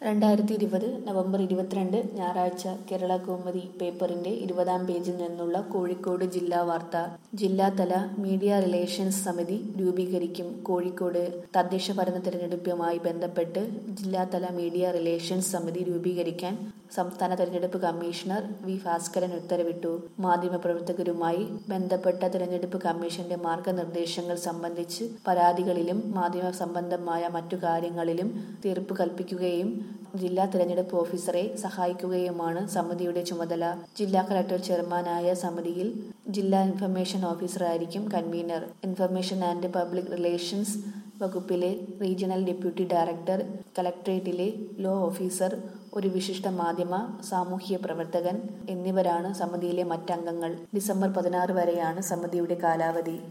രണ്ടായിരത്തി ഇരുപത് നവംബർ ഇരുപത്തിരണ്ട് ഞായറാഴ്ച കേരള കൗമുദി പേപ്പറിന്റെ ഇരുപതാം പേജിൽ നിന്നുള്ള കോഴിക്കോട് ജില്ലാ വാർത്ത ജില്ലാതല മീഡിയ റിലേഷൻസ് സമിതി രൂപീകരിക്കും കോഴിക്കോട് തദ്ദേശ ഭരണ തെരഞ്ഞെടുപ്പുമായി ബന്ധപ്പെട്ട് ജില്ലാതല മീഡിയ റിലേഷൻസ് സമിതി രൂപീകരിക്കാൻ സംസ്ഥാന തെരഞ്ഞെടുപ്പ് കമ്മീഷണർ വി ഭാസ്കരൻ ഉത്തരവിട്ടു മാധ്യമപ്രവർത്തകരുമായി ബന്ധപ്പെട്ട തെരഞ്ഞെടുപ്പ് കമ്മീഷന്റെ മാർഗനിർദ്ദേശങ്ങൾ സംബന്ധിച്ച് പരാതികളിലും മാധ്യമ സംബന്ധമായ മറ്റു കാര്യങ്ങളിലും തീർപ്പ് കൽപ്പിക്കുകയും ജില്ലാ തെരഞ്ഞെടുപ്പ് ഓഫീസറെ സഹായിക്കുകയുമാണ് സമിതിയുടെ ചുമതല ജില്ലാ കളക്ടർ ചെയർമാനായ സമിതിയിൽ ജില്ലാ ഇൻഫർമേഷൻ ഓഫീസറായിരിക്കും convener information and public relations വകുപ്പിലെ റീജിയണൽ ഡെപ്യൂട്ടി ഡയറക്ടർ കലക്ട്രേറ്റിലെ ലോ ഓഫീസർ ഒരു വിശിഷ്ട മാധ്യമ സാമൂഹ്യ പ്രവർത്തകൻ എന്നിവരാണ് സമിതിയിലെ മറ്റംഗങ്ങൾ ഡിസംബർ പതിനാറ് വരെയാണ് സമിതിയുടെ കാലാവധി